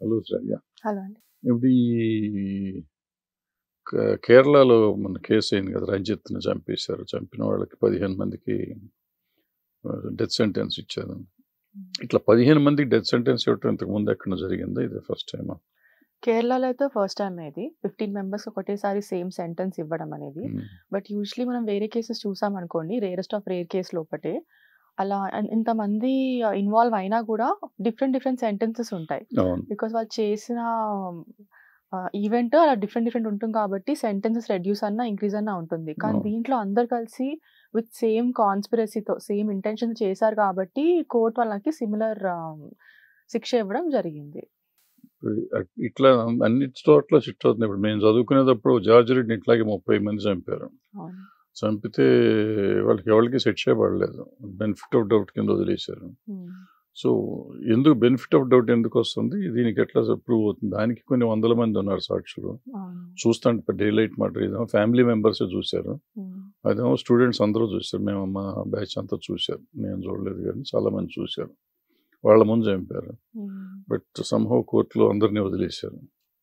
Hello శ్రవ్య hello అండి ఇప్పుడు ఈ క- కేరళలో మన కేసు అయింది కదా రంజిత్ని చంపేశారు చంపిన వాళ్ళకి పదిహేను మందికి డెత్ సెంటెన్స్ ఇచ్చారు ఇట్లా పదిహేను మందికి డెత్ సెంటెన్స్ ఇవ్వటం ఇంతకు ముందు ఎక్కడ జరిగిందా ఇది ఫస్ట్ టైం కేరళలో అయితే ఫస్ట్ టైం ఇది ఫిఫ్టీన్ మెంబర్స్ ఒకటేసారి సేమ్ సెంటెన్స్ ఇవ్వడం అనేది బట్ యూజువలీ మనం వేరే కేసెస్ చూసాం అనుకోండి రేరెస్ట్ ఆఫ్ రేర్ కేసు లోపటే అలా అన్- ఇంతమంది ఇన్వాల్వ్ అయినా కూడా డిఫరెంట్ డిఫరెంట్ సెంటెన్సెస్ ఉంటాయి అవును బికాస్ వాళ్ళు చేసిన ఈవెంట్ అలా డిఫరెంట్ డిఫరెంట్ ఉంటుంది కాబట్టి సెంటెన్సెస్ రెడ్యూస్ అన్న ఇంక్రీజ్ అన్న ఉంటుంది కానీ అవును. దీంట్లో అందరు కలిసి విత్ సేమ్ కాన్స్పిరసీతో సేమ్ ఇంటెన్షన్ చేశారు కాబట్టి కోర్ట్ వాళ్ళకి సిమిలర్ శిక్ష ఇవ్వడం జరిగింది ఇట్లా అన్ని చోట్ల చిట్ అవుతుంది ఇప్పుడు మేము చదువుకునేటప్పుడు జార్జ్ రెడ్డిని ఇట్లాగే ముప్పై మంది చంపారు అవును చంపితే వాళ్ళకి ఎవరికి శిక్ష పడలేదు బెనిఫిట్ ఆఫ్ డౌట్ కింద వదిలేశారు Hmm. సో ఎందుకు బెనిఫిట్ ఆఫ్ డౌట్ ఎందుకు వస్తుంది దీనికి ఎట్లా ప్రూవ్ అవుతుంది దానికి కొన్ని వందల మంది ఉన్నారు సాక్షులు అవును చూస్తాంటే డే లైట్ మటర్ ఇదేమో ఫ్యామిలీ మెంబర్స్ చూశారు Hmm. అదేమో స్టూడెంట్స్ అందరూ చూశారు మేము మా బ్యాచ్ అంతా చూశారు నేను చూడలేదు కానీ చాలా మంది చూశారు వాళ్ళ ముందు చంపారు Hmm. బట్ సంహో కోర్టులో అందరినీ వదిలేశారు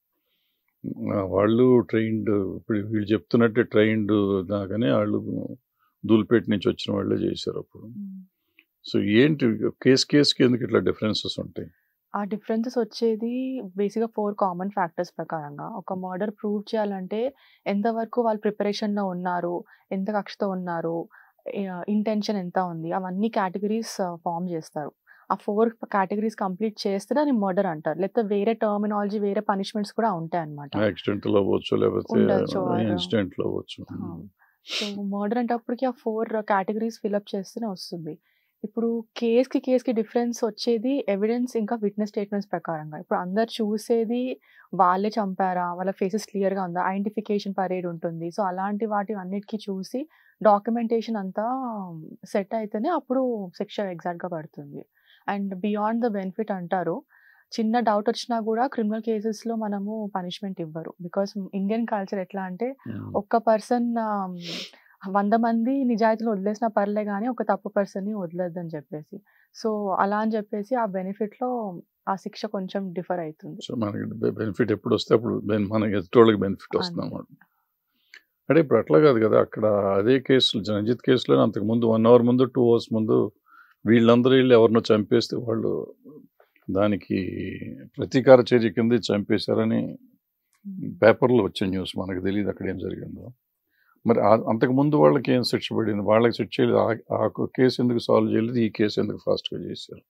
ఆ, వాళ్ళు ట్రైన్డ్ ఇప్పుడు వీళ్ళు చెప్తున్నట్టే ట్రైన్డ్ దాకానే వాళ్ళు దూల్పేట నుంచి వచ్చిన వాళ్ళే చేశారు అప్పుడు Hmm. సో ఏంటి కేసు కేసుకి ఎందుకు ఇట్లా డిఫరెన్సెస్ ఉంటాయి ఆ డిఫరెన్సెస్ వచ్చేది బేసిక్గా ఫోర్ కామన్ ఫ్యాక్టర్స్ ప్రకారంగా ఒక మర్డర్ ప్రూవ్ చేయాలంటే ఎంతవరకు వాళ్ళు ప్రిపరేషన్లో ఉన్నారు ఎంత కక్షతో ఉన్నారు ఇంటెన్షన్ ఎంత ఉంది అవన్నీ కేటగిరీస్ ఫామ్ చేస్తారు ఆ ఫోర్ కేటగిరీస్ కంప్లీట్ చేస్తే దాన్ని మర్డర్ అంటారు లేకపోతే వేరే టర్మినాలజీ వేరే పనిష్మెంట్స్ కూడా ఉంటాయి అనమాట యాక్సిడెంట్ లో అవ్వచ్చు లేకపోతే ఉండొచ్చు, or- ఇన్సిడెంట్ లో అవ్వచ్చు సో మర్డర్ అంటప్పటికి ఆ ఫోర్ కేటగిరీస్ ఫిల్అప్ చేస్తేనే వస్తుంది ఇప్పుడు కేస్కి కేస్కి డిఫరెన్స్ వచ్చేది ఎవిడెన్స్ ఇంకా విట్నెస్ స్టేట్మెంట్స్ ప్రకారంగా ఇప్పుడు అందరు చూసేది వాళ్ళే చంపారా వాళ్ళ ఫేసెస్ క్లియర్గా ఉందా ఐడెంటిఫికేషన్ పరేడ్ ఉంటుంది సో అలాంటి వాటి అన్నిటికీ చూసి డాక్యుమెంటేషన్ అంతా సెట్ అయితేనే అప్పుడు శిక్ష ఎగ్జాక్ట్గా పడుతుంది అండ్ బియాండ్ ద బెనిఫిట్ అంటారు చిన్న డౌట్ వచ్చినా కూడా క్రిమినల్ కేసెస్లో మనము పనిష్మెంట్ ఇవ్వరు బికాస్ ఇండియన్ కల్చర్ ఎట్లా అంటే ఒక్క పర్సన్ వంద మంది నిజాయితీలో వదిలేసిన పర్లే కానీ ఒక తప్పు పర్సన్ని వదిలేద్దని చెప్పేసి సో అలా అని చెప్పేసి ఆ బెనిఫిట్లో ఆ శిక్ష కొంచెం డిఫర్ అవుతుంది సో మనకి బెనిఫిట్ ఎప్పుడు వస్తే అప్పుడు ben- మనకి ఎదుటోళ్ళకి బెనిఫిట్ వస్తుంది అంతే. అన్నమాట అంటే ఇప్పుడు అట్లా కాదు కదా అక్కడ అదే కేసులు రంజిత్ కేసులో అంతకు ముందు వన్ అవర్ ముందు టూ అవర్స్ ముందు వీళ్ళందరూ వీళ్ళు ఎవరినో చంపేస్తే వాళ్ళు దానికి ప్రతీకార చర్య కింద చంపేశారని పేపర్లో వచ్చే న్యూస్ మనకు తెలియదు అక్కడ ఏం జరిగిందో మరి ఆ- అంతకు ముందు వాళ్ళకి ఏం శిక్ష పడింది వాళ్ళకి శిక్ష చేయలేదు ఆ- ఆ కేసు ఎందుకు సాల్వ్ చేయలేదు ఈ కేసు ఎందుకు ఫాస్ట్గా చేశారు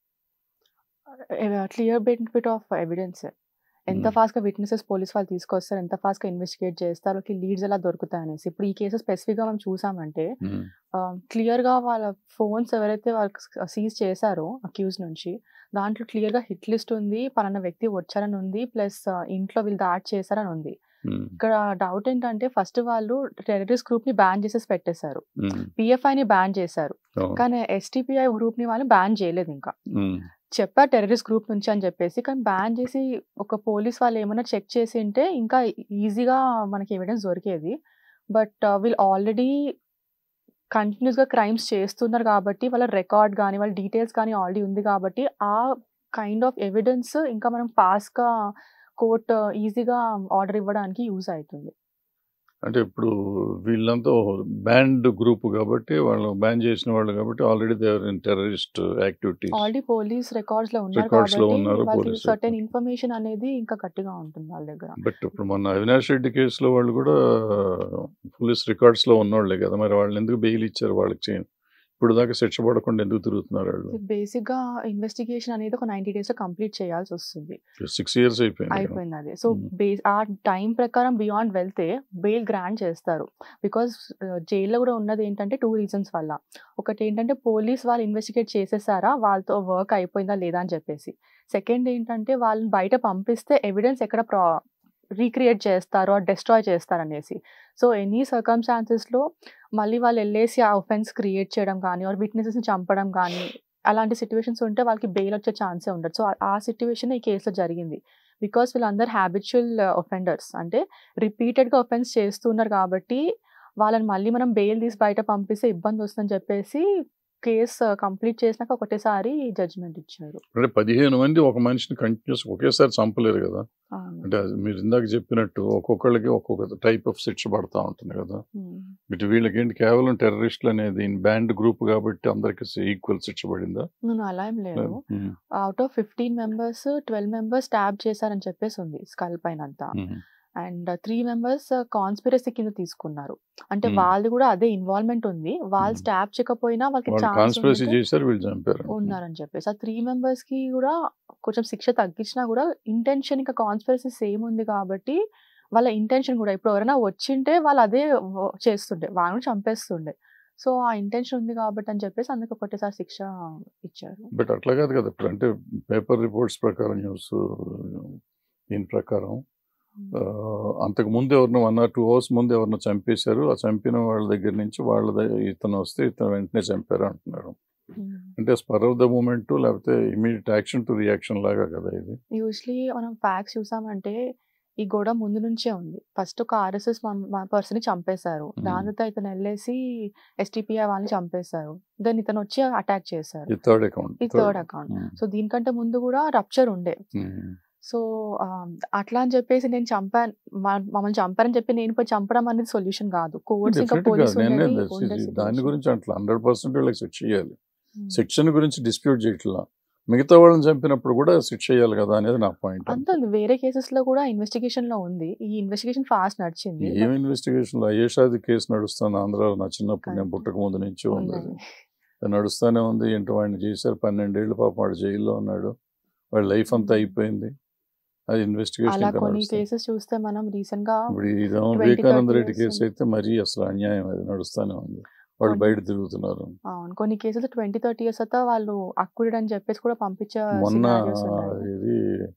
క్లియర్ బెనిఫిట్ ఆఫ్ ఎవిడెన్స్ ఎంత Hmm. ఫాస్ట్గా విట్నెసెస్ పోలీస్ వాళ్ళు తీసుకొస్తారు ఎంత ఫాస్ట్గా ఇన్వెస్టిగేట్ చేస్తారు వాళ్ళకి లీడ్స్ ఎలా దొరుకుతాయి అనేసి ఇప్పుడు ఈ కేసు స్పెసిఫిక్గా మనం చూసామంటే ఉమ్, క్లియర్గా వాళ్ళ ఫోన్స్ ఎవరైతే వాళ్ళకి సీజ్ చేశారో అక్యూజ్ నుంచి దాంట్లో క్లియర్గా హిట్ లిస్ట్ ఉంది పలానా వ్యక్తి వచ్చారని ఉంది ప్లస్ ఇంట్లో వీళ్ళు దాడి చేశారని ఉంది ఉమ్, ఇక్కడ డౌట్ ఏంటంటే ఫస్ట్ వాళ్ళు టెర్రరిస్ట్ గ్రూప్ ని బ్యాన్ చేసేసి పెట్టేశారు ఉమ్, పిఎఫ్ఐ ని బ్యాన్ చేశారు అవును. కానీ ఎస్టీపీఐ గ్రూప్ ని వాళ్ళు బ్యాన్ చేయలేదు ఇంకా ఉమ్, చెప్పారు టెర్రరిస్ట్ గ్రూప్ నుంచి అని చెప్పేసి కానీ బ్యాన్ చేసి ఒక పోలీస్ వాళ్ళు ఏమైనా చెక్ చేసి ఉంటే ఇంకా ఈజీగా మనకి ఎవిడెన్స్ దొరికేది బట్ వీళ్ళు ఆల్రెడీ కంటిన్యూస్గా క్రైమ్స్ చేస్తున్నారు కాబట్టి వాళ్ళ రికార్డ్ కానీ వాళ్ళ డీటెయిల్స్ కానీ ఆల్రెడీ ఉంది కాబట్టి ఆ కైండ్ ఆఫ్ ఎవిడెన్స్ ఇంకా మనం పాస్గా కోర్ట్ ఈజీగా ఆర్డర్ ఇవ్వడానికి యూజ్ అవుతుంది అంటే ఇప్పుడు వీళ్ళంతా బ్యాండ్ గ్రూప్ కాబట్టి వాళ్ళు బ్యాన్ చేసిన వాళ్ళు కాబట్టి already they were in terrorist activities already police records లో ఉన్నారు Records లో కాబట్టి ఉన్నారు, వాళ్ళకి police సర్టెన్ record. ఇన్ఫర్మేషన్ అనేది ఇంకా గట్టిగా ఉంటుంది వాళ్ళ దగ్గర బట్ ఇప్పుడు మొన్న అవినాష్ రెడ్డి కేసులో వాళ్ళు కూడా పోలీస్ రికార్డ్స్ లో ఉన్నోళ్ళే కదా మరి వాళ్ళు ఎందుకు బెయిల్ ఇచ్చారు వాళ్ళకి చే- ఇప్పుడు దాకా శిక్ష పడకుండా ఎందుకు తిరుగుతున్నారు వాళ్ళు బేసిక్ గా ఇన్వెస్టిగేషన్ అనేది ఒక నైన్టీ డేస్ లో కంప్లీట్ చేయాల్సి వస్తుంది సిక్స్ ఇయర్స్ అయిపోయింది కదా. అయిపోయింది అది సో Hmm. బేస్ ఆ టైం ప్రకారం బియాండ్ వెళ్తే బెయిల్ గ్రాంట్ చేస్తారు బికాస్ జైల్లో కూడా ఉన్నది ఏంటంటే టూ రీజన్స్ వల్ల ఒకటి ఏంటంటే పోలీస్ వాళ్ళు ఇన్వెస్టిగేట్ చేసేసారా వాళ్ళతో వర్క్ అయిపోయిందా లేదా అని చెప్పేసి సెకండ్ ఏంటంటే వాళ్ళని బయట పంపిస్తే ఎవిడెన్స్ ఎక్కడ ప్రా రీక్రియేట్ చేస్తారో డెస్ట్రాయ్ చేస్తారనేసి సో ఎనీ సర్కమ్స్టాన్సెస్లో మళ్ళీ వాళ్ళు వెళ్ళేసి ఆ ఒఫెన్స్ క్రియేట్ చేయడం కానీ ఆర్ విట్నెసెస్ని చంపడం కానీ అలాంటి సిచ్యువేషన్స్ ఉంటే వాళ్ళకి బెయిల్ వచ్చే ఛాన్సే ఉండదు సో ఆ సిచ్యువేషన్ ఈ కేసులో జరిగింది బికాస్ వీళ్ళందరూ హ్యాబిచువల్ ఒఫెండర్స్ అంటే రిపీటెడ్గా ఒఫెన్స్ చేస్తున్నారు కాబట్టి వాళ్ళని మళ్ళీ మనం బెయిల్ తీసి బయట పంపిస్తే ఇబ్బంది వస్తుందని చెప్పేసి కేసు కంప్లీట్ చేసినాక ఒకటేసారి జడ్జిమెంట్ ఇచ్చారు అంటే పదిహేను మంది ఒక మనిషిని కంటిన్యూస్ ఒకేసారి చంపలేరు కదా అవును అంటే అది మీరు ఇందాక చెప్పినట్టు ఒక్కొక్కళ్ళకి ఒక్కొక్క టైప్ ఆఫ్ శిక్ష పడతా ఉంటుంది కదా ఉమ్. ఇటు వీళ్ళకి ఏంటి కేవలం టెర్రరిస్టులు అనేది బ్యాండ్ గ్రూప్ కాబట్టి అందరికి ఈక్వల్ శిక్ష పడిందా నేను అలా ఏం లేదు um, out of fifteen members twelve members ట్యాబ్ చేశారని చెప్పేసి ఉంది స్కల్ పైన అంతా um, and three members conspiracy కింద తీసుకున్నారు అంటే Hmm. వాళ్ళు కూడా అదే ఇన్వాల్వ్మెంట్ ఉంది వాళ్ళు Hmm. స్టాప్ చేయకపోయినా వాళ్ళకి వాళ్ళు ఛాన్స్ కాన్స్పిరసీ చేశారు వీళ్ళు చంపారు ఉన్నారని చెప్పేసి ఆ త్రీ మెంబర్స్ కి కూడా కొంచెం శిక్ష తగ్గించినా కూడా ఇంటెన్షన్ ఇంకా కాన్స్పిరసీ సేమ్ ఉంది కాబట్టి వాళ్ళ ఇంటెన్షన్ కూడా ఇప్పుడు ఎవరైనా వచ్చింటే వాళ్ళు అదే వ- చేస్తుండే వాళ్ళని చంపేస్తుండే సో ఆ ఇంటెన్షన్ ఉంది కాబట్టి అని చెప్పేసి అందుకు ఒకటేసారి శిక్ష ఇచ్చారు బట్ అట్లా కాదు కదా ఇప్పుడు అంటే పేపర్ రిపోర్ట్స్ ప్రకారం న్యూస్ దీని ప్రకారం ఆ, అంతకు ముందు ఎవరినో వన్ ఆర్ టూ అవర్స్ ముందు ఎవరినో చంపేశారు ఆ చంపిన వాళ్ళ దగ్గర నుంచి వాళ్ళ దగ్గ- ఇతను వస్తే ఇతను వెంటనే చంపారు అంటున్నారు అంటే స్పర్ ఆఫ్ ద మూమెంట్ లేకపోతే ఇమీడియట్ యాక్షన్ టు రియాక్షన్ లాగా కదా ఇది యూజువలీ మనం ఫ్యాక్ట్స్ చూసామంటే ఈ గొడవ ముందు నుంచే ఉంది ఫస్ట్ ఒక ఆర్ఎస్ఎస్ పర్సన్ ని చంపేశారు Hmm. దాని తర్వాత ఇతను వెళ్ళేసి ఎస్టీపీఐ వాళ్ళని చంపేశారు దెన్ ఇతను వచ్చి అటాక్ చేశారు ఈ థర్డ్ అకౌంట్ ఈ థర్డ్ అకౌంట్ సో దీనికంటే ముందు కూడా రప్చర్ ఉండే సో అట్లా అని చెప్పేసి నేను చంపాను మా- మమ్మల్ని చంపారని చెప్పి నేను పోయి చంపడం అనేది సొల్యూషన్ కాదు కోర్ట్స్ ఇంకా డెఫినెట్ గా పోలీస్ నేనే ఉండేది తెలుసు. ఉండే ఇది దాని situation. గురించి అట్లా హండ్రెడ్ పర్సెంట్ వీళ్ళకి శిక్ష చేయాలి Hmm. శిక్షణ గురించి డిస్ప్యూట్ చేయట్లా మిగతా వాళ్ళని చంపినప్పుడు కూడా శిక్ష చేయాలి కదా అనేది నా పాయింట్ అంతా ఉంది. వేరే కేసెస్ లో కూడా ఇన్వెస్టిగేషన్ లో ఉంది ఈ ఇన్వెస్టిగేషన్ ఫాస్ట్ నడిచింది ఏం ఇన్వెస్టిగేషన్ లో అయ్యేషాది కేసు నడుస్తుంది ఆంధ్రాలో నా చిన్నప్పుడు నేను Correct. పుట్టక ముందు నుంచి ఉంది అది. ఉన్నాయి. అది నడుస్తానే ఉంది ఏంటో వాడిని చేశారు పన్నెండేళ్ళు పాపం వాడు జైల్లో ఉన్నాడు వాడి లైఫ్ అంతా Hmm. అయిపోయింది అది ఇన్వెస్టిగేషన్ అలా ఇంకా కొన్ని నడుస్తుంది కేసెస్ చూస్తే మనం రీసెంట్ గా ఇప్పుడు ఇదేమో 20, వివేకానంద 30 రెడ్డి years కేసు అయితే మరీ అసలు అన్యాయం అది నడుస్తానే ఉంది వాళ్ళు కొన్ని- బయట తిరుగుతున్నారు అవును కొన్ని కేసెస్ ట్వంటీ థర్టీ ఇయర్స్ తర్వాత వాళ్ళు అక్కుడ్ అని చెప్పేసి కూడా పంపించే మొన్న scenarios ఉన్నాయి. ఇది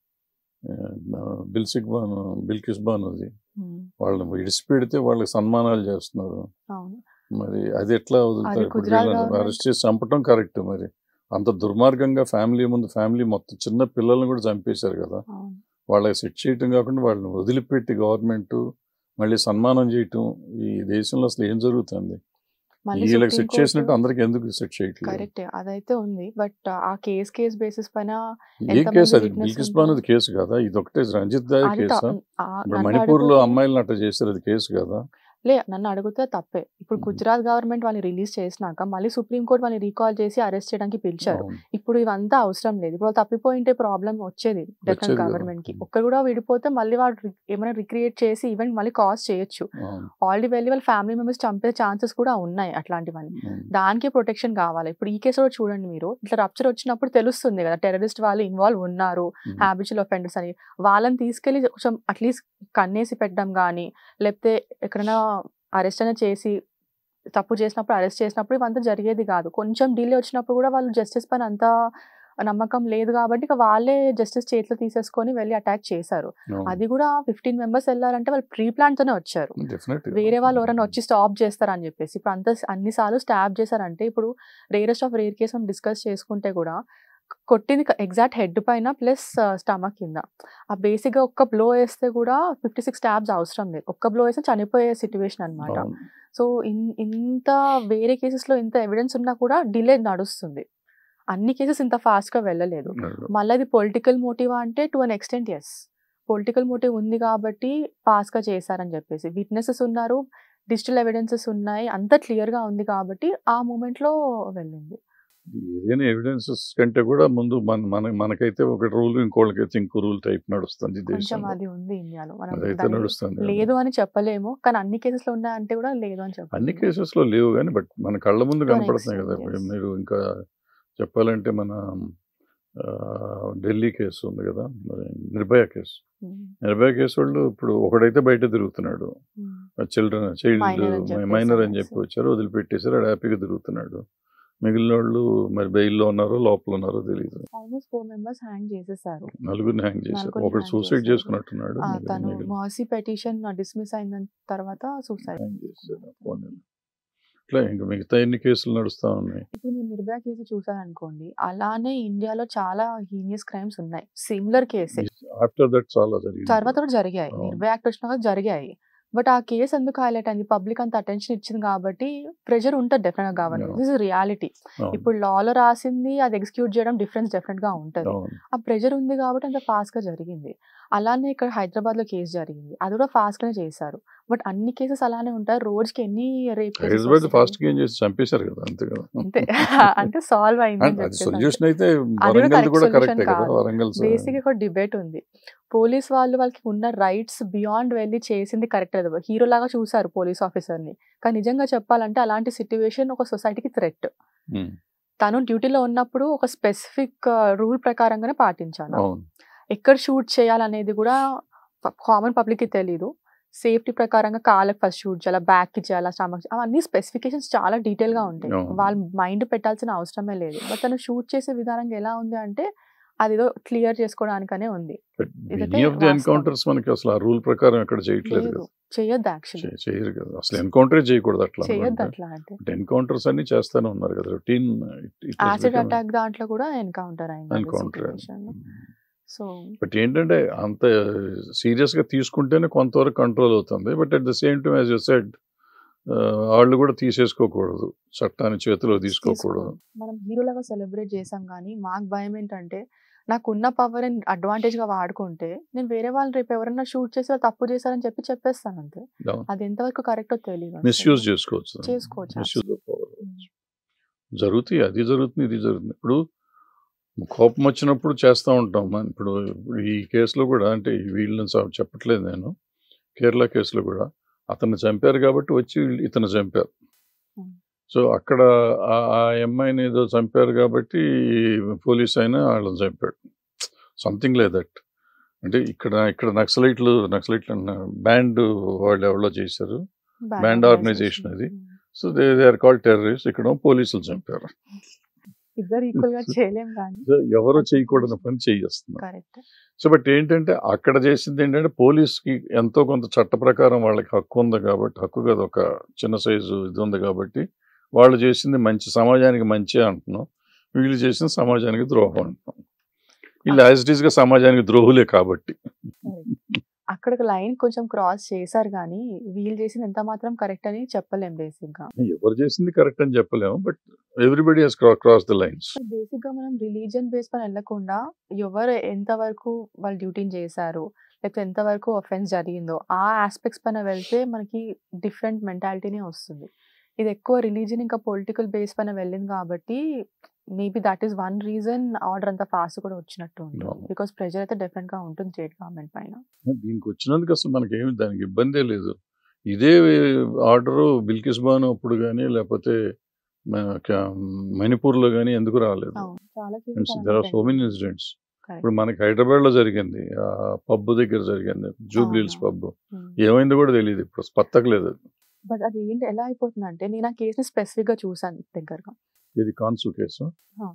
బిల్సిక్ బాను బిల్కిస్ బాను అది ఉమ్, వాళ్ళని విడిచిపెడితే వాళ్ళకి సన్మానాలు చేస్తున్నారు అవును మరి అది ఎట్లా వదులుతారు అది ఇప్పుడు గుజరాత్ వీళ్ళని government- అరెస్ట్ చేసి చంపటం కరెక్ట్ మరి అంత దుర్మార్గంగా ఫ్యామిలీ ముందు ఫ్యామిలీ మొత్తం చిన్న పిల్లల్ని కూడా చంపేశారు కదా అవును వాళ్ళకి సెట్ చేయటం కాకుండా వాళ్ళని వదిలిపెట్టి గవర్నమెంట్ మళ్ళీ సన్మానం చేయటం ఈ దేశంలో అసలు ఏం జరుగుతుంది మళ్ళీ వీళ్ళకి సుప్రీం సెట్ చేసినట్టు కోర్టు- అందరికి ఎందుకు సెట్ చేయట్లేదు కరెక్టే అదైతే ఉంది బట్ ఆ కేస్ కేస్ బేసిస్ పైన ఏ ఎంతమంది కేసు అది witness బిల్కిస్ ఉంటారు? బాన్ అది కేసు కదా ఇది ఒకటే రంజిత్ దాయ్ అది త- కేసా ఆ, ఇప్పుడు నన్ను మణిపూర్ లో అడిగితే- అమ్మాయిలను అట్లా చేశారు అది కేసు కదా లే నన్ను అడిగితే తప్పే ఇప్పుడు Mhm. గుజరాత్ గవర్నమెంట్ వాళ్ళని రిలీజ్ చేసినాక మళ్ళీ సుప్రీం కోర్ట్ వాళ్ళని రీకాల్ చేసి అరెస్ట్ చేయడానికి పిలిచారు అవును. ఇప్పుడు ఇవంతా అవసరం లేదు ఇప్పుడు వాళ్ళు తప్పిపోయింటే ప్రాబ్లం వచ్చేది డెఫినెట్ వచ్చేది కదా. గవర్నమెంట్ కి ఒక్కరు కూడా విడిపోతే మళ్ళీ వాడు రి- ఏమైనా రిక్రియేట్ చేసి ఈవెంట్ మళ్ళీ కాజ్ చేయొచ్చు అవును. ఆల్రెడీ వెళ్ళి వాళ్ళ ఫ్యామిలీ మెంబర్స్ చంపే ఛాన్సెస్ కూడా ఉన్నాయి అట్లాంటివన్నీ అవును. దానికే ప్రొటెక్షన్ కావాలి ఇప్పుడు ఈ కేసులో చూడండి మీరు ఇట్లా రప్చర్ వచ్చినప్పుడు తెలుస్తుంది కదా టెర్రరిస్ట్ వాళ్ళు ఇన్వాల్వ్ ఉన్నారు Mhm. హ్యాబిచువల్ ఒఫెండర్స్ అని వాళ్ళని తీసుకెళ్లి కొంచెం అట్లీస్ట్ కన్నేసి పెట్టడం కానీ లేకపోతే ఎక్కడైనా అరెస్ట్ అయినా చేసి తప్పు చేసినప్పుడు అరెస్ట్ చేసినప్పుడు ఇవంతా జరిగేది కాదు కొంచెం డిలే వచ్చినప్పుడు కూడా వాళ్ళు జస్టిస్ పైన అంత నమ్మకం లేదు కాబట్టి ఇక వాళ్ళే జస్టిస్ చేతిలో తీసేసుకొని వెళ్ళి అటాక్ చేశారు అవును. అది కూడా ఫిఫ్టీన్ మెంబర్స్ వెళ్ళారంటే వాళ్ళు ప్రీ ప్లాన్ తోనే వచ్చారు Definitely. వేరే వాళ్ళు ఎవరైనా వచ్చి స్టాప్ చేస్తారని చెప్పేసి ఇప్పుడు అంత అన్నిసార్లు స్టాప్ చేశారంటే ఇప్పుడు rarest of rare case discuss చేసుకుంటే కూడా కొట్టింది ఎగ్జాక్ట్ హెడ్ పైన ప్లస్ స్టమక్ కింద ఆ బేసిక్ గా ఒక్క బ్లో వేస్తే కూడా ఫిఫ్టీ సిక్స్ ట్యాబ్స్ అవసరం లేదు ఒక్క బ్లో వేస్తే చనిపోయే సిచ్యువేషన్ అన్నమాట అవును. సో ఇన్- ఇంత వేరే కేసెస్ లో ఇంత ఎవిడెన్స్ ఉన్నా కూడా డిలే నడుస్తుంది అన్ని కేసెస్ ఇంత ఫాస్ట్ గా వెళ్ళలేదు మళ్ళీ అది పొలిటికల్ మోటివ్ అంటే to an extent is political motive ఉంది కాబట్టి పాస్ గా చేశారని చెప్పేసి విట్నెసెస్ ఉన్నారు డిజిటల్ ఎవిడెన్సెస్ ఉన్నాయి అంత క్లియర్ గా ఉంది కాబట్టి ఆ మూమెంట్ లో వెళ్ళింది ఏదైనా ఎవిడెన్సెస్ కంటే కూడా ముందు మన మన మనకైతే ఒక రూల్ ఇంకోళ్ళకైతే ఇంకో రూల్ టైప్ నడుస్తుంది ఈ కొంచెం దేశంలో అది ఉంది ఇండియాలో మనం అదైతే దాన్ని నడుస్తుంది లేదు అని చెప్పలేము కానీ అన్ని కేసెస్ లో ఉన్నాయంటే కూడా లేదు అని చెప్పాలి అన్ని కేసెస్ లో లేవు కానీ బట్ మన కళ్ళ ముందు To an కనపడుతున్నాయి కదా extent, ఇప్పుడు yes. మీరు ఇంకా చెప్పాలంటే మన ఆ, ఢిల్లీ కేసు ఉంది కదా మరి నిర్భయ కేసు నిర్భయ కేసు వాళ్ళు ఇప్పుడు ఒకడైతే బయట తిరుగుతున్నాడు చిల్డ్రన్ చైల్డ్ Minor అని చెప్పేసి మైనర్ అని అనేసి. చెప్పి వచ్చారు వదిలిపెట్టేశారు ఆడు హ్యాపీగా తిరుగుతున్నాడు మిగిలిన వాళ్ళు మరి బెయిల్లో ఉన్నారో లోపల ఉన్నారో తెలియదు ఆల్మోస్ట్ ఫోర్ మెంబర్స్ హ్యాంగ్ చేసేసారు నలుగురిని హ్యాంగ్ చేశారు నలుగురిని ఒకడు hang సూసైడ్ చేశారు. చేసుకున్నట్టున్నాడు ఆ, మిగిలిన- తను మిగిలిన మర్సీ పెటిషన్ డిస్మిస్ అయిన తర్వాత సూసైడ్ hang చేశారు. పోనీలే. ఇట్లా ఇంకా మిగతా ఎన్ని కేసులు నడుస్తా ఉన్నాయి ఇప్పుడు మీరు నిర్భయ కేసు చూసారనుకోండి అలానే ఇండియాలో చాలా హీనియస్ క్రైమ్స్ ఉన్నాయి సిమిలర్ కేసే ఆఫ్టర్ దట్ చాలా జరిగింది తర్వాత కూడా జరిగాయి అవును. నిర్భయ యాక్ట్ వచ్చినాక జరిగాయి బట్ ఆ కేసు ఎందుకు హైలైట్ అయింది పబ్లిక్ అంత అటెన్షన్ ఇచ్చింది కాబట్టి ప్రెషర్ ఉంటుంది డెఫినెట్ గా government Yeah. This is reality అవును. ఇప్పుడు లాలో రాసింది అది ఎగ్జిక్యూట్ చేయడం డిఫరెన్స్ డెఫినెట్ గా ఉంటుంది అవును. ఆ ప్రెషర్ ఉంది కాబట్టి అంత ఫాస్ట్ గా జరిగింది అలానే ఇక్కడ హైదరాబాద్ లో కేసు జరిగింది అది కూడా ఫాస్ట్ గానే చేశారు బట్ అన్ని కేసెస్ అలానే ఉంటాయి రోజుకి ఎన్ని రేప్ హైదరాబాద్ ఫాస్ట్ గా ఏం చేసి చంపేశారు కదా అంతే కదా అంతే అంటే సాల్వ్ అయింది అండ్ అది సొల్యూషన్ అయితే వరంగల్ correct కూడా solution కరెక్టే కదా కాదు. వరంగల్ బేసిక్ ఒక డిబేట్ ఉంది పోలీస్ వాళ్ళు వాళ్ళకి ఉన్న రైట్స్ బియాండ్ వెళ్ళి చేసింది కరెక్ట్ లేదు హీరో లాగా చూసారు పోలీస్ ఆఫీసర్ ని కానీ నిజంగా చెప్పాలంటే అలాంటి సిచ్యువేషన్ ఒక సొసైటీకి థ్రెట్ ఉమ్, తను డ్యూటీలో ఉన్నప్పుడు ఒక స్పెసిఫిక్ రూల్ ప్రకారంగానే పాటించాలి అవును ఎక్కడ షూట్ చేయాలనేది కూడా కామన్ పబ్లిక్కి తెలీదు సేఫ్టీ ప్రకారంగా కాళ్ళకి ఫస్ట్ షూట్ చేయాలా బ్యాక్కి చేయాలా స్టమక్ అవన్నీ స్పెసిఫికేషన్స్ చాలా డీటెయిల్ గా ఉంటాయి అవును. వాళ్ళ మైండ్ పెట్టాల్సిన అవసరమే లేదు బట్ తను షూట్ చేసే విధానం ఎలా ఉంది అంటే అదేదో క్లియర్ చేసుకోవడానికనే ఉంది ఇదైతే ఎనీ ఆఫ్ ది వాస్తవం. ఎన్కౌంటర్స్ మనకి అసలు ఆ రూల్ ప్రకారం ఎక్కడ చేయట్లేదు లేదు కదా చేయొద్దు యాక్చువల్లీ చే- చేయరు కదా అసలు ఎన్కౌంటరే చేయకూడదు అట్లా చేయొద్దు అట్లా అంటే ఎన్కౌంటర్స్ అన్ని చేస్తానే ఉన్నారు కదా రొటీన్ యాసిడ్ అటాక్ దాంట్లో కూడా ఎన్కౌంటర్ అయింది ఎన్కౌంటర్ సో బట్ ఏంటంటే అంత సీరియస్ గా తీసుకుంటేనే కొంతవరకు కంట్రోల్ అవుతుంది but at the same time as you said వాళ్ళు కూడా తీసేసుకోకూడదు చట్టాన్ని చేతిలో తీసుకోకూడదు మనం హీరోలాగా సెలబ్రేట్ చేసాం కానీ మాకు భయం ఏంటంటే నాకున్న పవర్ అడ్వాంటేజ్ గా వాడుకుంటే నేను వేరే వాళ్ళు రేపు ఎవరైనా షూట్ చేసి వాళ్ళు తప్పు చేశారని చెప్పి చెప్పేస్తాను అంతే అవును. అది ఎంతవరకు కరెక్టో తెలియదు మిస్యూజ్ చేసుకోవచ్చు చేసుకోవచ్చు మిస్యూజ్ ఆఫ్ పవర్ ఉమ్. జరుగుతాయి అది జరుగుతుంది ఇది జరుగుతుంది ఇప్పుడు కోపం వచ్చినప్పుడు చేస్తూ ఉంటాం మనం ఇప్పుడు ఇప్పుడు ఈ కేసులో కూడా అంటే ఈ వీళ్ళని స- చెప్పట్లేదు నేను కేరళ కేసులో కూడా అతన్ని చంపారు కాబట్టి వచ్చి వీళ్ళు ఇతను చంపారు Hmm. సో అక్కడ ఆ- ఆ అమ్మాయిని ఏదో చంపారు కాబట్టి పోలీస్ అయినా వాళ్ళని చంపాడు సంథింగ్ లైక్ దట్ అంటే ఇక్కడ ఇక్కడ నక్సలైట్లు నక్సలైట్లు బ్యాండ్ వాళ్ళు ఎవరో చేశారు Band Band organization అది. So they they are called terrorist ఇక్కడ పోలీసులు చంపారు ఇద్దరు ఈక్వల్ గా చేయలేం కానీ సో ఎవరు చేయకూడని పని చేయిస్తున్నారు కరెక్ట్ సో బట్ ఏంటంటే అక్కడ చేసింది ఏంటంటే పోలీస్కి ఎంతో కొంత చట్ట ప్రకారం వాళ్ళకి హక్కు ఉంది కాబట్టి హక్కు కదా ఒక చిన్న సైజు ఇది ఉంది కాబట్టి వాళ్ళు చేసింది మంచి సమాజానికి మంచి అంటున్నాం వీళ్ళు చేసిన సమాజానికి ద్రోహం అంటున్నాం వీళ్ళు యాజ్ ఇట్ ఈస్ గా సమాజానికి ద్రోహులే కాబట్టి అక్కడ లైన్ కొంచెం క్రాస్ చేశారు కానీ వీళ్ళు చేసింది ఎంత మాత్రం కరెక్ట్ అని చెప్పలేం బేసిక్ గా ఎవరు చేసింది కరెక్ట్ అని చెప్పలేము but everybody has cross the lines basic గా మనం రిలీజియన్ బేస్ పైన వెళ్ళకుండా ఎవరు ఎంతవరకు వాళ్ళు డ్యూటీని చేశారు లేకపోతే ఎంతవరకు ఒఫెన్స్ జరిగిందో ఆ ఆస్పెక్ట్స్ పైన వెళ్తే మనకి డిఫరెంట్ మెంటాలిటీనే వస్తుంది ఇది ఎక్కువ రిలీజియన్ ఇంకా పొలిటికల్ బేస్ పైన వెళ్ళింది కాబట్టి maybe that is one reason order అంత ఫాస్ట్ కూడా వచ్చినట్టు ఉంటుంది అవును. బికాస్ ప్రెజర్ అయితే డెఫినెట్ గా ఉంటుంది స్టేట్ గవర్నమెంట్ పైన దీనికి వచ్చినందుకు అసలు మనకి ఏమి దానికి ఇబ్బందే లేదు ఇదే ఆర్డర్ బిల్కిస్ బాను అప్పుడు కానీ లేకపోతే మన- క- మణిపూర్లో కానీ ఎందుకు రాలేదు అవును చాలా there are so many incidents ఇప్పుడు మనకి హైదరాబాద్ లో జరిగింది ఆ పబ్ దగ్గర జరిగింది జూబ్లీల్స్ అవును. పబ్ ఏమైందో కూడా తెలియదు ఇప్పుడు పత్తకలేదు అది. బట్ అది ఏంటి ఎలా అయిపోతుంది అంటే నేను ఆ కేసుని స్పెసిఫిక్ గా చూసాను దగ్గరగా ఇది కాన్సు కేసు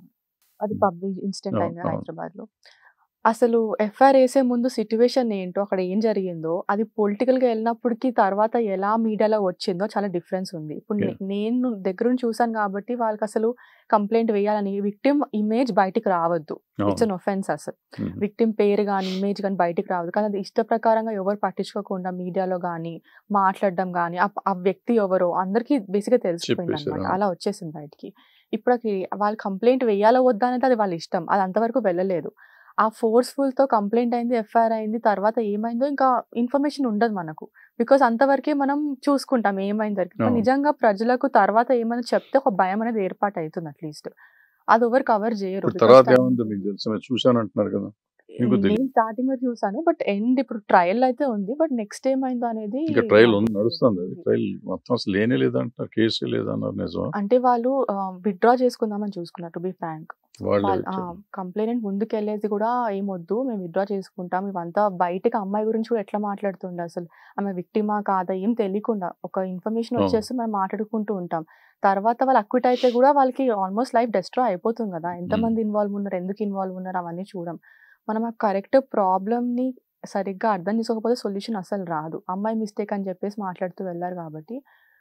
అది Hmm. పబ్ ఇన్సిడెంట్ అవును, అయింది అవును. హైదరాబాద్ లో అసలు ఎఫ్ఐఆర్ వేసే ముందు సిచ్యువేషన్ ఏంటో అక్కడ ఏం జరిగిందో అది పొలిటికల్ గా వెళ్ళినప్పటికీ తర్వాత ఎలా మీడియాలో వచ్చిందో చాలా డిఫరెన్స్ ఉంది ఇప్పుడు నే- Yeah. నేను దగ్గర నుంచి చూసాను కాబట్టి వాళ్ళకి అసలు కంప్లైంట్ వేయాలని విక్టిమ్ ఇమేజ్ బయటికి రావద్దు ఇట్స్ అన్ ఒఫెన్స్ అసలు Hmm. విక్టిమ్ పేరు కానీ ఇమేజ్ కానీ బయటికి రావద్దు కానీ అది ఇష్ట ప్రకారంగా ఎవరు పట్టించుకోకుండా మీడియాలో కానీ మాట్లాడడం కానీ ఆ వ్యక్తి ఎవరో అందరికీ బేసిక్గా తెలిసిపోయింది అనమాట చెప్పేశారు. అలా వచ్చేసింది బయటికి ఇప్పుడు అది వాళ్ళు కంప్లైంట్ వేయాలో వద్దా అనేది అది వాళ్ళ ఇష్టం అది అంతవరకు వెళ్ళలేదు ఆ ఫోర్స్ఫుల్ తో కంప్లైంట్ అయింది ఎఫ్ఐఆర్ అయింది తర్వాత ఏమైందో ఇంకా ఇన్ఫర్మేషన్ ఉండదు మనకు బికాస్ అంతవరకే మనం చూసుకుంటాం ఏమైంది వరకు కానీ అవును. నిజంగా ప్రజలకు తర్వాత ఏమైనా చెప్తే ఒక భయం అనేది ఏర్పాటు అవుతుంది అట్లీస్ట్ అది ఎవరు కవర్ చేయరు ఇప్పుడు because తర్వాత time- ఏముందో మీకు తెలుసు మీరు చూశాను అంటున్నారు కదా మీకు తెలీదు. నేను స్టార్టింగ్ వరకు చూసాను బట్ ఎండ్ ఇప్పుడు ట్రయల్ అయితే ఉంది బట్ నెక్స్ట్ ఏమైందో అనేది ఇంకా ట్రయల్ ఉంది నాకు నడుస్తుంది అది తెలియదు. ట్రయల్ మొత్తం అసలు లేనే లేదంటారు కేసు లేదన్నారు నిజం అంటే వాళ్ళు విత్డ్రా చేసుకుందామని చూసుకున్నారు టు బి ఫ్రాంక్ వాళ్ళు కంప్లైంట్ ముందుకు వెళ్ళేది కూడా ఏమొద్దు మేము విత్డ్రా చేసుకుంటాం ఇవంతా బయటకి అమ్మాయి గురించి కూడా ఎట్లా మాట్లాడుతుండే అసలు ఆమె విక్టిమా కాదా ఏం తెలియకుండా ఒక ఇన్ఫర్మేషన్ అవును. వచ్చేసి మనం మాట్లాడుకుంటూ ఉంటాం తర్వాత వాళ్ళు అక్విట్ అయితే కూడా వాళ్ళకి ఆల్మోస్ట్ లైఫ్ డిస్ట్రాయ్ అయిపోతుంది కదా ఎంతమంది ఇన్వాల్వ్ ఉన్నారు ఎందుకు ఇన్వాల్వ్ ఉన్నారు అవన్నీ చూడం మనం ఆ కరెక్ట్ ని సరిగ్గా అర్థం చేసుకోకపోతే సొల్యూషన్ అసలు రాదు అమ్మాయి మిస్టేక్ అని చెప్పేసి మాట్లాడుతూ వెళ్ళారు కాబట్టి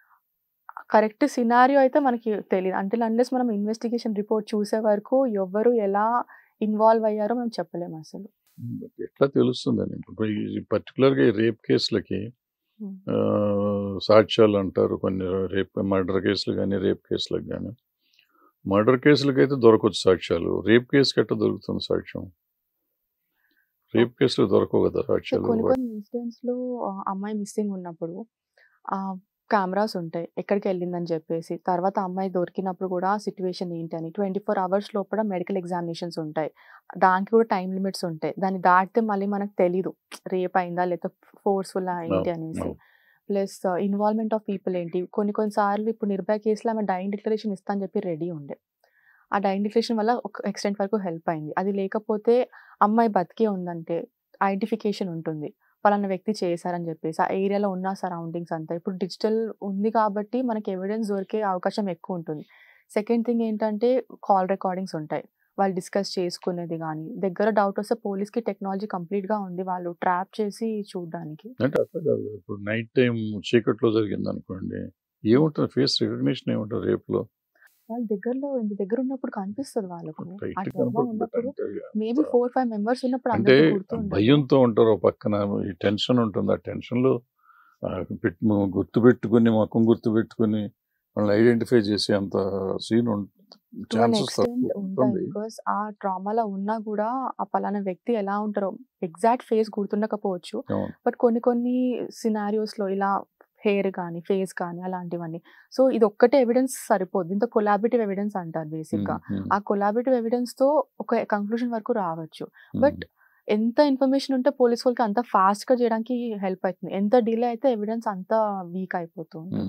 కరెక్ట్ సినారియో అయితే మనకి తెలియదు అంటే అన్లెస్ మనం ఇన్వెస్టిగేషన్ రిపోర్ట్ చూసే వరకు ఎవరు ఎలా ఇన్వాల్వ్ అయ్యారో మనం చెప్పలేము అసలు ఎట్లా తెలుస్తుందని ఇప్పుడు ఈ పర్టికులర్గా ఈ రేప్ కేసులకి ఉమ్. ఆ, సాక్ష్యాలు అంటారు కొన్ని రేప్ మర్డర్ కేసులు కానీ రేప్ కేసులకు కానీ మర్డర్ కేసులకి అయితే దొరకవచ్చు సాక్ష్యాలు రేప్ కేసుకి ఎట్లా దొరుకుతుంది సాక్ష్యం రేప్ కేసులు దొరకవు కదా సో సాక్ష్యాలు కొన్ని కొన్ని ఇన్సిడెంట్స్ లో ఆ అమ్మాయి మిస్సింగ్ ఉన్నప్పుడు ఆ కెమెరాస్ ఉంటాయి ఎక్కడికి వెళ్ళిందని చెప్పేసి తర్వాత అమ్మాయి దొరికినప్పుడు కూడా సిచ్యువేషన్ ఏంటని ట్వంటీ ఫోర్ అవర్స్ లోపల మెడికల్ ఎగ్జామినేషన్స్ ఉంటాయి దానికి కూడా టైం లిమిట్స్ ఉంటాయి దాన్ని దాటితే మళ్ళీ మనకు తెలీదు రేప్ అయిందా లేకపోతే ఫోర్స్ఫుల్ ఏంటి అనేసి అవును. ప్లస్ ఇన్వాల్వ్మెంట్ ఆఫ్ పీపుల్ ఏంటి కొన్ని కొన్నిసార్లు ఇప్పుడు నిర్భయ కేసులో ఆమె డైన్ డిక్లరేషన్ ఇస్తా అని చెప్పి రెడీ ఉండే ఆ డైన్ డిక్లరేషన్ వల్ల ఒక ఎక్స్టెంట్ వరకు హెల్ప్ అయింది అది లేకపోతే అమ్మాయి బతికే ఉందంటే ఐడెంటిఫికేషన్ ఉంటుంది పలానా వ్యక్తి చేశారని చెప్పేసి ఆ ఏరియాలో ఉన్న సరౌండింగ్స్ అంతా ఇప్పుడు డిజిటల్ ఉంది కాబట్టి మనకి ఎవిడెన్స్ దొరికే అవకాశం ఎక్కువ ఉంటుంది సెకండ్ థింగ్ ఏంటంటే కాల్ రికార్డింగ్స్ ఉంటాయి వాళ్ళు డిస్కస్ చేసుకునేది కానీ దగ్గర డౌట్ వస్తే పోలీస్కి టెక్నాలజీ కంప్లీట్గా ఉంది వాళ్ళు ట్రాప్ చేసి చూడడానికి అంటే అట్లా కాదు కదా. ఇప్పుడు నైట్ టైం చీకట్లో జరిగింది అనుకోండి ఏముంటుంది ఫేస్ రికగ్నిషన్ ఏముంటుంది రేపులో వాళ్ళ దగ్గరలో ఇంత దగ్గర ఉన్నప్పుడు కనిపిస్తుంది వాళ్ళకు ఆ బయట ట్రామా కనపడుతుంది ఉన్నప్పుడు అంటే మేబీ ఫోర్ ఫైవ్ మెంబర్స్ ఉన్నప్పుడు అంటే అందరికీ గుర్తుండదు భయంతో ఉంటారు ఓ పక్కన ఈ టెన్షన్ ఉంటుంది ఆ టెన్షన్లో పెట్టు గుర్తు పెట్టుకుని ముఖం గుర్తు పెట్టుకుని వాళ్ళని ఐడెంటిఫై చేసే అంత సీన్ టు అన్ ఛాన్సెస్ ఎక్స్టెంట్ తక్కువ ఉంటాయి ఉంటుంది బికాస్ ఆ ట్రామాలో ఉన్నా కూడా ఆ పలానా వ్యక్తి ఎలా ఉంటారో ఎగ్జాక్ట్ ఫేస్ గుర్తుండకపోవచ్చు అవును. బట్ కొన్ని కొన్ని scenarios లో ఇలా హెయిర్ కానీ ఫేస్ కానీ అలాంటివన్నీ సో ఇది ఒక్కటే ఎవిడెన్స్ సరిపోదు ఇంత కొలాబిటివ్ ఎవిడెన్స్ అంటారు బేసిక్ గా ఉమ్, ఉమ్, ఆ కొలాబిటివ్ ఎవిడెన్స్ తో ఒక కంక్లూజన్ వరకు రావచ్చు ఉమ్. బట్ ఎంత ఇన్ఫర్మేషన్ ఉంటే పోలీస్ వాళ్ళకి అంత ఫాస్ట్ గా చేయడానికి హెల్ప్ అవుతుంది ఎంత డిలే అయితే ఎవిడెన్స్ అంత వీక్ అయిపోతుంది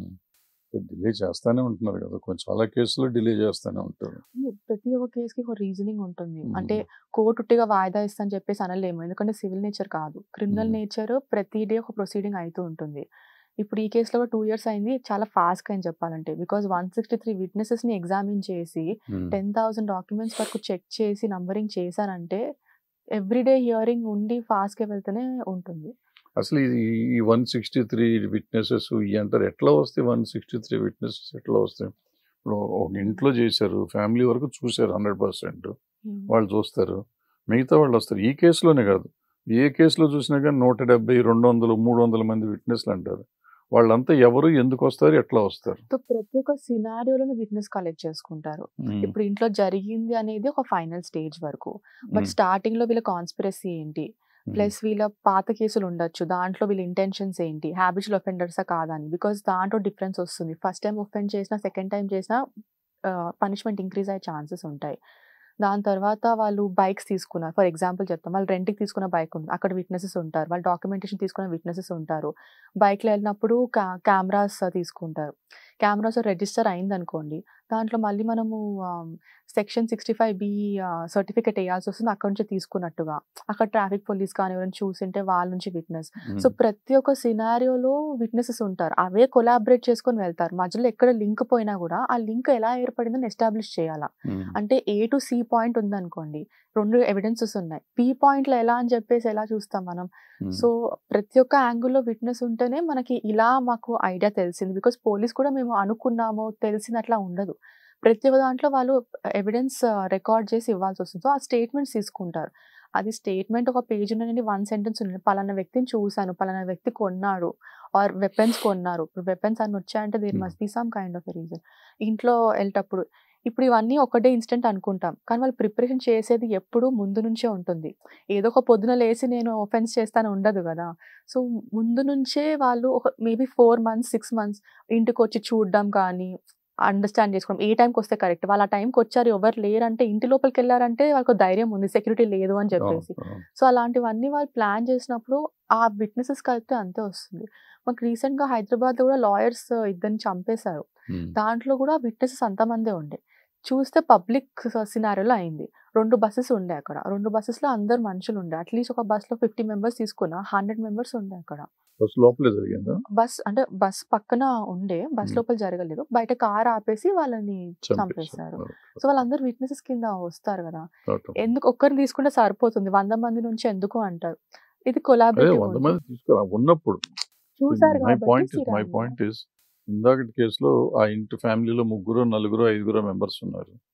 డిలే చేస్తానే ఉంటున్నారు కదా కొంచెం చాలా కేసులు డిలే చేస్తానే ఉంటారు ప్రతి ఒక్క కేసుకి ఒక రీజనింగ్ ఉంటుంది మ్మ్. అంటే కోర్టు ఉట్టిగా వాయిదా ఇస్తా అని చెప్పేసి అనలేము ఎందుకంటే సివిల్ నేచర్ కాదు క్రిమినల్ మ్మ్. నేచర్ ప్రతి డే ఒక ప్రొసీడింగ్ అవుతూ ఉంటుంది ఇప్పుడు ఈ కేసులో కూడా టూ ఇయర్స్ అయింది చాలా ఫాస్ట్ గా అని చెప్పాలంటే because one sixty three witnesses ని ఎగ్జామిన్ చేసి ఉమ్. టెన్ థౌసండ్ డాక్యుమెంట్స్ వరకు చెక్ చేసి నంబరింగ్ చేశారంటే ఎవ్రీడే హియరింగ్ ఉండి fast గా వెళ్తూనే ఉంటుంది అసలు ఇది ఈ వన్ సిక్స్టీ త్రీ విట్నెసెస్ ఇవి అంటారు ఎట్లా వస్తాయి వన్ సిక్స్టీ త్రీ విట్నెసెస్ ఎట్లా వస్తాయి ఇప్పుడు ఒక ఇంట్లో చేశారు ఫ్యామిలీ వరకు చూశారు హండ్రెడ్ పర్సెంట్ వాళ్ళు చూస్తారు మిగతా వాళ్ళు వస్తారు ఈ కేసులోనే కాదు ఏ కేసులో చూసినా కానీ నూట డెబ్బై రెండు వందలు మూడు వందల మంది విట్నెస్లు అంటారు వాళ్ళంతా ఎవరు ఎందుకు వస్తారు ఎట్లా వస్తారు సో ప్రతి ఒక్క సినారియోలో విట్నెస్ కలెక్ట్ చేసుకుంటారు ఉమ్, ఇప్పుడు ఇంట్లో జరిగింది అనేది ఒక ఫైనల్ స్టేజ్ వరకు బట్ ఉమ్, స్టార్టింగ్ లో వీళ్ళ కాన్స్పిరసీ ఏంటి ఉమ్, ప్లస్ వీళ్ళ పాత కేసులు ఉండొచ్చు దాంట్లో వీళ్ళ ఇంటెన్షన్స్ ఏంటి హ్యాబిచువల్ ఒఫెండర్సా కాదని బికాస్ దాంట్లో డిఫరెన్స్ వస్తుంది ఫస్ట్ టైం ఒఫెండ్ చేసినా సెకండ్ టైం చేసినా పనిష్మెంట్ ఇంక్రీజ్ అయ్యే ఛాన్సెస్ ఉంటాయి దాని తర్వాత వాళ్ళు బైక్స్ తీసుకున్నారు ఫర్ ఎగ్జాంపుల్ చెప్తాం వాళ్ళు రెంట్కి తీసుకున్న బైక్ ఉంది అక్కడ విట్నెసెస్ ఉంటారు వాళ్ళు డాక్యుమెంటేషన్ తీసుకున్న విట్నెసెస్ ఉంటారు బైక్లో వెళ్ళినప్పుడు కెమెరాస్ తీసుకుంటారు కెమెరాస్ రిజిస్టర్ అయింది అనుకోండి దాంట్లో మళ్ళీ మనము section sixty five B certificate వేయాల్సి వస్తుంది అక్కడ నుంచి తీసుకున్నట్టుగా అక్కడ ట్రాఫిక్ పోలీస్ కానీ ఎవరైనా చూసింటే వాళ్ళ నుంచి విట్నెస్ ఉమ్, సో ప్రతి ఒక్క సినారియోలో విట్నెసెస్ ఉంటారు అవే కొలాబరేట్ చేసుకొని వెళ్తారు మధ్యలో ఎక్కడ లింక్ పోయినా కూడా ఆ లింక్ ఎలా ఏర్పడిందని ఎస్టాబ్లిష్ చేయాలా ఉమ్, అంటే ఏ టు సి పాయింట్ ఉందనుకోండి రెండు ఎవిడెన్సెస్ ఉన్నాయి పి పాయింట్లో ఎలా అని చెప్పేసి ఎలా చూస్తాం మనం ఉమ్, సో ప్రతి ఒక్క యాంగిల్లో విట్నెస్ ఉంటేనే మనకి ఇలా మాకు ఐడియా తెలిసింది బికాస్ పోలీస్ కూడా మేము అనుకున్నామో తెలిసినట్లా ఉండదు ప్రతి ఒక్క దాంట్లో వాళ్ళు ఎవిడెన్స్ రికార్డ్ చేసి ఇవ్వాల్సి వస్తుంది సో ఆ స్టేట్మెంట్స్ తీసుకుంటారు అది స్టేట్మెంట్ ఒక పేజ్ ఉన్నది వన్ సెంటెన్స్ ఉన్నది పలానా వ్యక్తిని చూశాను పలానా వ్యక్తి కొన్నాడు ఆర్ వెపన్స్ కొన్నారు ఇప్పుడు వెపన్స్ అని వచ్చాయంటే there Hmm. Must be some kind of reason ఇంట్లో వెళ్ళేటప్పుడు ఇప్పుడు ఇవన్నీ ఒకటే ఇన్స్టెంట్ అనుకుంటాం కానీ వాళ్ళు ప్రిపరేషన్ చేసేది ఎప్పుడు ముందు నుంచే ఉంటుంది ఏదో ఒక పొద్దున లేసి నేను ఒఫెన్స్ చేస్తాను ఉండదు కదా సో ముందు నుంచే వాళ్ళు ఒక maybe four months six months ఇంటికి వచ్చి చూడడం కానీ అండర్స్టాండ్ చేసుకోవడం ఏ టైంకి వస్తే కరెక్ట్ వాళ్ళు ఆ టైంకి వచ్చారు ఎవరు లేరంటే ఇంటి లోపలికి వెళ్ళారంటే వాళ్ళకి ధైర్యం ఉంది సెక్యూరిటీ లేదు అని చెప్పేసి అవును, అవును. సో అలాంటివన్నీ వాళ్ళు ప్లాన్ చేసినప్పుడు ఆ విట్నెసెస్ కలిపితే అంతే వస్తుంది మాకు రీసెంట్గా హైదరాబాద్లో కూడా లాయర్స్ ఇద్దరిని చంపేశారు ఉమ్, దాంట్లో కూడా విట్నెసెస్ అంతమందే ఉండే చూస్తే పబ్లిక్ సినారియోలో అయింది రెండు బస్సెస్ ఉండే అక్కడ రెండు బస్సెస్లో అందరు మనుషులు ఉండే అట్లీస్ట్ ఒక బస్లో ఫిఫ్టీ మెంబర్స్ తీసుకున్నా హండ్రెడ్ మెంబర్స్ ఉండే అక్కడ బస్ లోపలే జరిగిందా బస్ అంటే బస్ పక్కన ఉండే బస్ Hmm. లోపల జరగలేదు బయట కార్ ఆపేసి వాళ్ళని చంపేశారు చంపేశారు సో వాళ్ళందరూ విట్నెసెస్ కింద వస్తారు కదా అవును. ఎందుకు ఒక్కరిని తీసుకుంటే సరిపోతుంది వంద మంది నుంచి ఎందుకు అంటారు ఇది అదే కొలాబరేటివ్ వంద మంది తీసుకురా ఉన్నప్పుడు చూసారు మై కాబట్టి point is my serial point is ఇందాకటి కేసులో ఆ ఇంటి ఫ్యామిలీలో ముగ్గురు నలుగురు ఐదుగురు మెంబర్స్ ఉన్నారు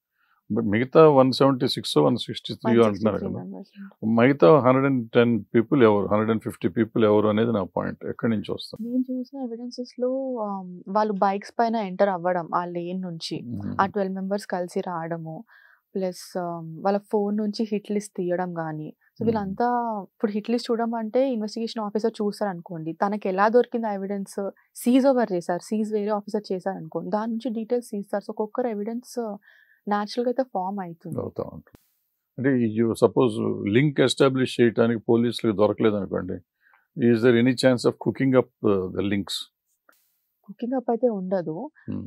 బట్ మిగతా one seventy six one sixty three అంటున్నారు 163 కదా members. మిగతా హండ్రెడ్ అండ్ టెన్ పీపుల్ ఎవరు హండ్రెడ్ అండ్ ఫిఫ్టీ పీపుల్ ఎవరు అనేది నా పాయింట్ ఎక్కడి నుంచి వస్తాం నేను చూసిన ఎవిడెన్సెస్ లో ఆమ్, వాళ్ళు బైక్స్ పైన ఎంటర్ అవ్వడం ఆ లేన్ నుంచి ఆ ట్వెల్వ్ మెంబర్స్ కలిసి రావడము ప్లస్ వాళ్ళ ఫోన్ నుంచి హిట్ లిస్ట్ తీయడం కానీ సో Hmm. వీళ్ళంతా ఇప్పుడు హిట్ లిస్ట్ చూడడం అంటే ఇన్వెస్టిగేషన్ ఆఫీసర్ చూస్తారు అనుకోండి తనకి ఎలా దొరికింది ఎవిడెన్స్ సీజ్ ఓవర్ చేశారు సీజ్ వేరే ఆఫీసర్ చేశారు అనుకోండి దాని నుంచి డీటెయిల్స్ తీస్తారు సో ఒక్కొక్కరు ఎవిడెన్స్ న్యాచురల్గా అయితే ఫామ్ అవుతుంది అవుతా ఉంటుంది అంటే యూ సపోజ్ లింక్ ఎస్టాబ్లిష్ చేయడానికి పోలీసులకు దొరకలేదు అనుకోండి is there any chance of cooking up the links cooking up అయితే ఉండదు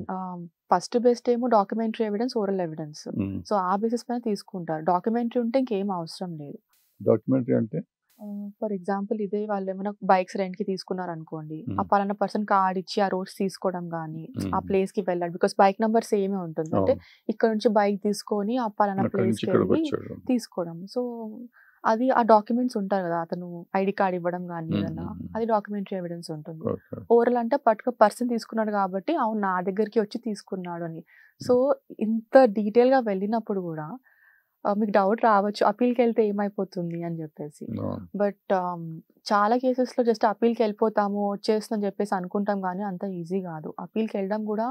ఫస్ట్ బెస్ట్ ఏమో documentary evidence oral evidence so ఆ బేసిస్ పైన తీసుకుంటారు డాక్యుమెంటరీ ఉంటే ఇంకేం అవసరం లేదు డాక్యుమెంటరీ అంటే ఫర్ ఎగ్జాంపుల్ ఇదే వాళ్ళు ఏమైనా బైక్స్ రెంట్ కి తీసుకున్నారు అనుకోండి ఆ Hmm. పలానా పర్సన్ కార్డ్ ఇచ్చి ఆ రోడ్స్ తీసుకోవడం కానీ ఆ Hmm. ప్లేస్ కి వెళ్ళాలి బికాస్ బైక్ నంబర్ సేమే ఉంటుంది అంటే ఇక్కడ నుంచి బైక్ తీసుకొని ఆ పలానా అక్కడి ప్లేస్ నుంచి కి ఇక్కడికి వెళ్ళి వచ్చాడు తీసుకోవడం సో అది ఆ డాక్యుమెంట్స్ ఉంటారు కదా అతను ఐడి కార్డ్ ఇవ్వడం కానీ Hmm, ఏదన్నా hmm, hmm. అది డాక్యుమెంటరీ ఎవిడెన్స్ ఉంటుంది ఓకే ఓవరాల్ అంటే పట్టుక పర్సన్ తీసుకున్నాడు కాబట్టి అవును నా దగ్గరికి వచ్చి తీసుకున్నాడు అని సో ఇంత డీటెయిల్ గా వెళ్ళినప్పుడు కూడా ఆ, మీకు డౌట్ రావచ్చు అప్పీల్కి వెళ్తే ఏమైపోతుంది అని చెప్పేసి బట్ చాలా కేసెస్లో జస్ట్ అప్పీల్కి వెళ్ళిపోతాము వచ్చేస్తుందని చెప్పేసి అనుకుంటాం కానీ అంత ఈజీ కాదు అప్పీల్కి వెళ్ళడం కూడా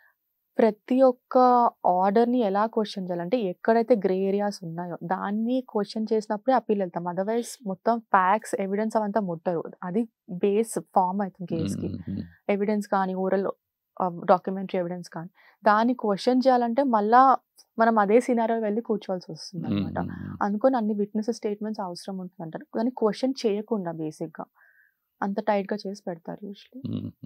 ప్రతి ఒక్క ఆర్డర్ని ఎలా క్వశ్చన్ చేయాలంటే ఎక్కడైతే గ్రే ఏరియాస్ ఉన్నాయో దాన్ని క్వశ్చన్ చేసినప్పుడే అప్పీల్ వెళ్తాం అదర్వైజ్ మొత్తం ఫ్యాక్స్ ఎవిడెన్స్ అవంతా ముట్టరు అది బేస్ ఫామ్ అవుతుంది కేసుకి ఎవిడెన్స్ కానీ ఓరల్ డాక్యుమెంటరీ ఎవిడెన్స్ కానీ దాన్ని క్వశ్చన్ చేయాలంటే మళ్ళా మనం అదే సినారో వెళ్ళి కూర్చోవాల్సి వస్తుంది అనమాట అనుకొని అన్ని విట్నెస్ స్టేట్మెంట్స్ అవసరం ఉంటుంది అంటారు దాన్ని క్వశ్చన్ చేయకుండా బేసిక్గా అంత టైట్గా చేసి పెడతారు యూజువలీ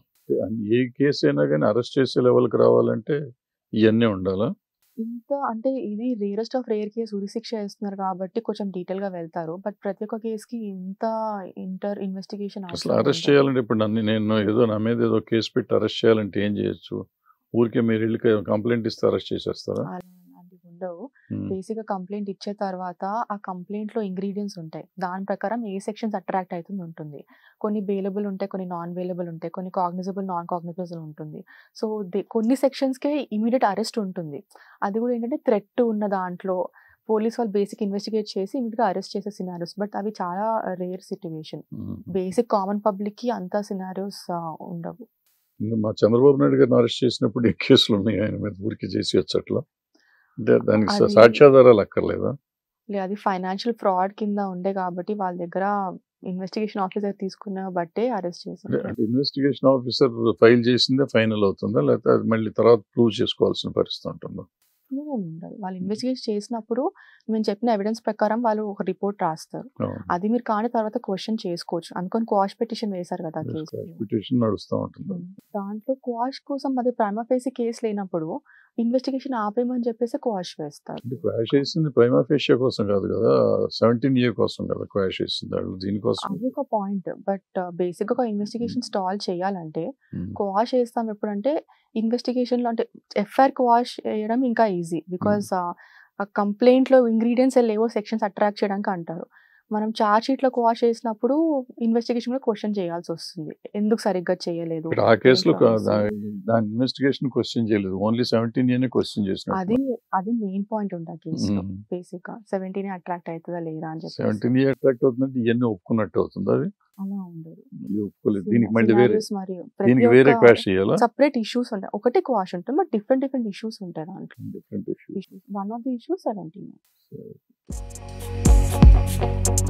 ఏ కేసు అయినా కానీ అరెస్ట్ చేసే లెవెల్కి రావాలంటే ఇవన్నీ ఉండాలా ఇంత అంటే ఇది రేరెస్ట్ ఆఫ్ రేర్ కేసు ఉరి శిక్ష వేస్తున్నారు కాబట్టి కొంచెం డీటెయిల్ గా వెళ్తారు బట్ ప్రతి ఒక్క కేసుకి ఇంత ఇంటర్ ఇన్వెస్టిగేషన్ అసలు అరెస్ట్ చేయాలంటే ఇప్పుడు నన్ను నేను ఏదో నా మీద ఏదో కేసు పెట్టి అరెస్ట్ చేయాలంటే ఏం చేయొచ్చు ఊరికే మీరు వెళ్ళి కంప్లైంట్ ఇస్తే అరెస్ట్ చేసేస్తారా అలాంటివి ఉండవు ఉమ్, బేసిక్గా కంప్లైంట్ ఇచ్చే తర్వాత ఆ కంప్లైంట్ లో ఇంగ్రీడియంట్స్ ఉంటాయి దాని ప్రకారం ఏ సెక్షన్స్ అట్రాక్ట్ అవుతుంది ఉంటుంది కొన్ని బేలబుల్ ఉంటాయి కొన్ని నాన్ బేలబుల్ ఉంటాయి కొన్ని కాగ్నిజబుల్ నాన్ కాగ్నిజబుల్ ఉంటుంది సో కొన్ని సెక్షన్స్కే ఇమీడియట్ అరెస్ట్ ఉంటుంది అది కూడా ఏంటంటే థ్రెట్ ఉన్న దాంట్లో పోలీస్ వాళ్ళు బేసిక్ ఇన్వెస్టిగేట్ చేసి ఇమీడియట్గా అరెస్ట్ చేసే సినారియోస్ బట్ అవి చాలా rare situation um. Basic common public కి అంత సినారియోస్ ఉండవు ఇంకా మా చంద్రబాబు నాయుడు గారిని అరెస్ట్ చేసినప్పుడు ఏ కేసులు ఉన్నాయి ఆయన మీద ఊరికి చేసి వచ్చట్లా అంటే దానికి సా- అది- సాక్ష్యాధారాలు అక్కర్లేదా లే అది ఫైనాన్షియల్ ఫ్రాడ్ కింద ఉండే కాబట్టి వాళ్ళ దగ్గర ఇన్వెస్టిగేషన్ ఆఫీసర్ తీసుకున్న బట్టే అరెస్ట్ అంటే చేశారు అంటే ఇన్వెస్టిగేషన్ ఆఫీసర్ ఫైల్ చేసిందే ఫైనల్ అవుతుందా లేకపోతే అది మళ్ళీ తర్వాత ప్రూవ్ చేసుకోవాల్సిన పరిస్థితి ఉంటుందా ఏం ఉండదు వాళ్ళు ఇన్వెస్టిగేట్ చేసినప్పుడు మేము చెప్పిన ఎవిడెన్స్ ప్రకారం వాళ్ళు ఒక రిపోర్ట్ రాస్తారు అవును. అది మీరు కాని తర్వాత క్వశ్చన్ చేసుకోవచ్చు అనుకొని క్వాష్ పిటిషన్ వేశారు కదా ఆ కేసు పిటిషన్ నడుస్తూ ఉంటుంది దాంట్లో క్వాష్ కోసం అది ప్రైమా ఫేసి కేసు లేనప్పుడు ఇన్వెస్టిగేషన్ ఆపేయమని చెప్పేసి క్వాష్ వేస్తారు అంటే క్వాష్ వేసింది ప్రైమా ఫేషియా కోసం కాదు కదా సెవెంటీన్ ఇయర్ కోసం కదా క్వాష్ వేసింది వాళ్ళు దీనికోసం అది ఒక పాయింట్ బట్ బేసిక్ ఒక ఇన్వెస్టిగేషన్ స్టాల్ చేయాలంటే ఉమ్. క్వాష్ వేస్తాం ఎప్పుడంటే ఇన్వెస్టిగేషన్ లో అంటే ఎఫ్ఐఆర్ క్వాష్ వేయడం ఇంకా ఈజీ బికాస్ ఆ కంప్లైంట్ లో ఇంగ్రీడియంట్స్ లేవో సెక్షన్స్ అట్రాక్ట్ చేయడానికి అంటారు మనం చార్జ్ షీట్ లో క్వాష్ చేసినప్పుడు ఇన్వెస్టిగేషన్ లో క్వశ్చన్ చేయాల్సి వస్తుంది ఎందుకు సరిగ్గా చేయలేదు ఇక్కడ ఆ కేసులో ఏంటి కా- రాసి? దా- దాని ఇన్వెస్టిగేషన్ క్వశ్చన్ చేయలేదు ఓన్లీ సెవెంటీన్ ఇయర్ క్వశ్చన్ చేసిన అది అది మెయిన్ పాయింట్ ఉంటుంది కేసులో బేసిక్ గా సెవెంటీన్ అట్రాక్ట్ అవుతుందా లేదా అని చెప్పి సెవెంటీన్ ఇయర్ అట్రాక్ట్ అవుతుందంటే ఇవన్నీ ఒప్పుకున్నట్టు అవుతుంది అది అలా ఉండదు ఇది ఒప్పుకోలేదు దీనికి మళ్ళీ వేరే Scenarios మరియు దీనికి వేరే క్వాష్ చేయాలా సపరేట్ ఇష్యూస్ ఉంటాయి ఒకటే క్వాష్ ఉంటుంది బట్ డిఫరెంట్ డిఫరెంట్ ఇష్యూస్ ఉంటాయి దాంట్లో different one of the issues seventeen